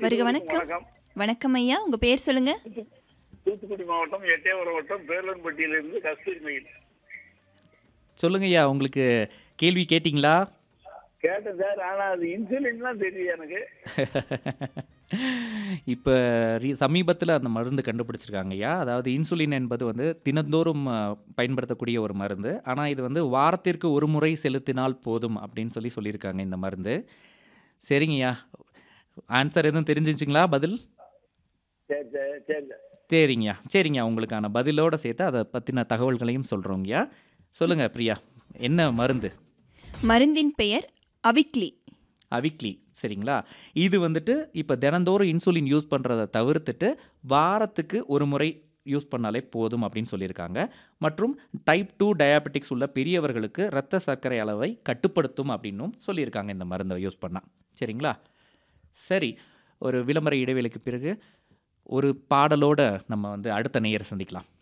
வருக வணக்கம் வணக்கம் ஐயா உங்க பேர் சொல்லுங்க தூத்துக்குடி மாவட்டம் எட்டயபுரம் வட்டம் பேர்லன்பட்டியிலிருந்து கஸ்தூரி மயில் சொல்லுங்க ஐயா உங்களுக்கு கேள்வி கேட்டிங்களா கேட்டேன் சார் ஆனா அது இன்சுலின்லாம் தெரியும் எனக்கு இப்போ ரீ சமீபத்தில் அந்த மருந்து கண்டுபிடிச்சிருக்காங்க ஐயா அதாவது இன்சுலின் என்பது வந்து தினந்தோறும் அ, பயன்படுத்தக்கூடிய ஒரு மருந்து ஆனால் இது வந்து வாரத்திற்கு ஒரு முறை செலுத்தினால் போதும் அப்படின்னு சொல்லி சொல்லியிருக்காங்க இந்த மருந்து சரிங்கய்யா ஆன்சர் எதுவும் தெரிஞ்சிச்சுங்களா பதில் சரி சரி சரி சார் சரிங்கய்யா சரிங்கய்யா உங்களுக்கான பதிலோட சேர்த்து அதை பற்றின தகவல்களையும் சொல்கிறோங்கய்யா சொல்லுங்கள் பிரியா என்ன மருந்து மருந்தின் பெயர் அவிக்லி அவிக்லி சரிங்களா இது வந்துட்டு இப்போ தினந்தோறும் இன்சுலின் யூஸ் பண்ணுறதை தவிர்த்துட்டு வாரத்துக்கு ஒரு முறை யூஸ் பண்ணாலே போதும் அப்படின்னு சொல்லியிருக்காங்க மற்றும் டைப் டூ டயாபெட்டிக்ஸ் உள்ள பெரியவர்களுக்கு இரத்த சர்க்கரை அளவை கட்டுப்படுத்தும் அப்படின்னும் சொல்லியிருக்காங்க இந்த மருந்தை யூஸ் பண்ணால் சரிங்களா சரி ஒரு விளம்பர இடைவேளைக்கு பிறகு ஒரு பாடலோட நம்ம வந்து அடுத்த நேயரை சந்திக்கலாம்